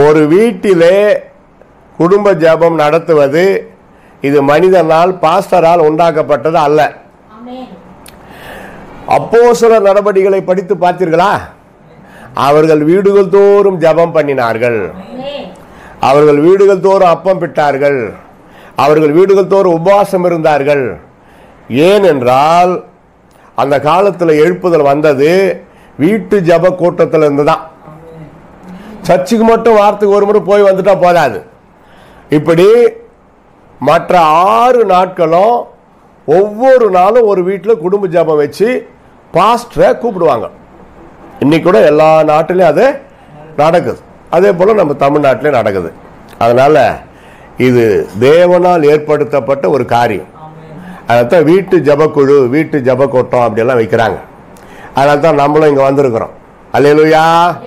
ஒரு வீட்டிலே குடும்ப ஜெபம் நடத்துவது இது மனிதனால் பாஸ்டரால் உண்டாக்கப்பட்டது அல்ல ஆமென் அப்போஸ்தலர் நடவடிக்கைகளை படித்து பார்த்தீர்களா அவர்கள் வீடுகள் தோறும் ஜெபம் பண்ணினார்கள் ஆமென் அவர்கள் வீடுகள் தோறும் அப்பம் பிட்டார்கள் அவர்கள் வீடுகள் தோறும் உபவாசம் இருந்தார்கள் ஏனென்றால் அந்த காலத்தில் எழுப்புதல் வந்தது வீட்டு ஜப கூட்டத்தில் இருந்து தான் சர்ச்சுக்கு மட்டும் வாரத்துக்கு ஒரு முறை போய் வந்துட்டா போதாது இப்படி மற்ற ஆறு நாட்களும் ஒவ்வொரு நாளும் ஒரு வீட்டில் குடும்ப ஜபம் வச்சு பாஸ்டரை கூப்பிடுவாங்க இன்னைக்கு கூட எல்லா நாட்டிலையும் அது நடக்குது அதே போல் நம்ம தமிழ்நாட்டிலையும் நடக்குது அதனால் இது தேவனால் ஏற்படுத்தப்பட்ட ஒரு காரியம் அதைத்தான் வீட்டு ஜபக்குழு வீட்டு ஜப கூட்டம் அப்படியெல்லாம் வைக்கிறாங்க அதனால தான் நம்மளும் இங்கே வந்திருக்கிறோம் அல்லேலூயா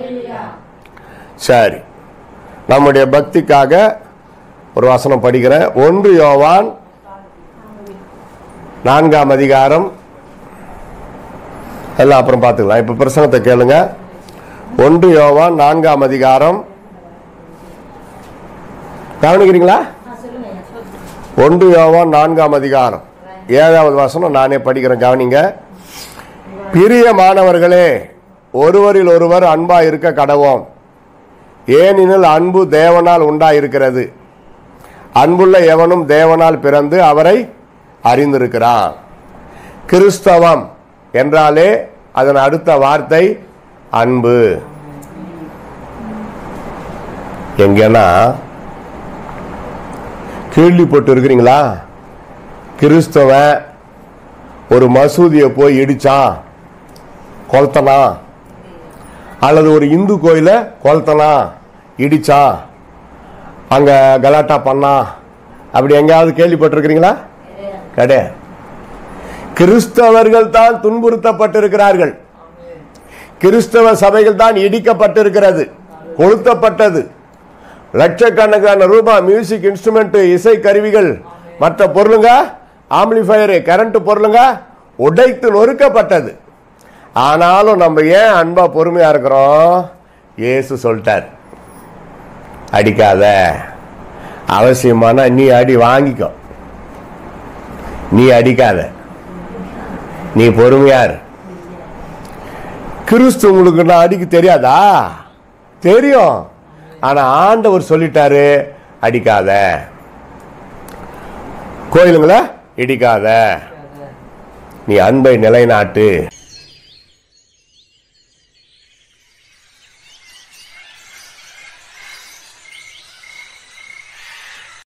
சரி நம்முடைய பக்திக்காக ஒரு வசனம் படிக்கிறேன் ஒன்று யோவான் நான்காம் அதிகாரம் எல்லாம் அப்புறம் பார்த்துக்கலாம் இப்போ பிரசங்கத்தை கேளுங்க ஒன்று யோவான் நான்காம் அதிகாரம் கவனிக்கிறீங்களா ஆ சொல்லுங்க ஐயா சொல்லுங்க ஒன்று யோவான் நான்காம் அதிகாரம் ஏழாவது வசனம் நானே படிக்கிறேன் கவனிங்க பிரியமானவர்களே ஒருவரில் ஒருவர் அன்பா இருக்க கடவோம் ஏனெனில் அன்பு தேவனால் உண்டாயிருக்கிறது அன்புள்ள எவனும் தேவனால் பிறந்து அவரை அறிந்திருக்கிறான் கிறிஸ்தவம் என்றாலே அதன் அடுத்த வார்த்தை அன்பு எங்கன்னா கேள்விப்பட்டு இருக்கிறீங்களா கிறிஸ்தவன் ஒரு மசூதியை போய் இடிச்சான் கொளுத்தனா அல்லது ஒரு இந்து கோயிலை கொளுத்தனா இடிச்சான் அங்க கலாட்டா பண்ணா அப்படி எங்கேயாவது கேள்விப்பட்டிருக்கிறீங்களா கிடையாது கிறிஸ்தவர்கள் தான் துன்புறுத்தப்பட்டிருக்கிறார்கள் கிறிஸ்தவ சபைகள் தான் இடிக்கப்பட்டிருக்கிறது கொளுத்தப்பட்டது லட்சக்கணக்கான ரூபாய் மியூசிக் இன்ஸ்ட்ருமெண்ட் இசை கருவிகள் மற்ற பொருளுங்க ஆம்பிளிஃபயரு கரண்ட் பொருளுங்க உடைத்து நொறுக்கப்பட்டது ஆனாலும் நம்ம ஏன் அன்பா பொறுமையா இருக்கிறோம் இயேசு சொல்லிட்டார் அடிக்காத அவசியமான நீ அடி வாங்கிக்கோ நீ அடிக்காத நீ பொறுமையார் கிறிஸ்து உங்களுக்கு நான் அடிக்க தெரியாதா தெரியும் ஆனா ஆண்டவர் சொல்லிட்டாரு அடிக்காத கோயிலுங்கள இடிக்காத நீ அன்பை நிலைநாட்டு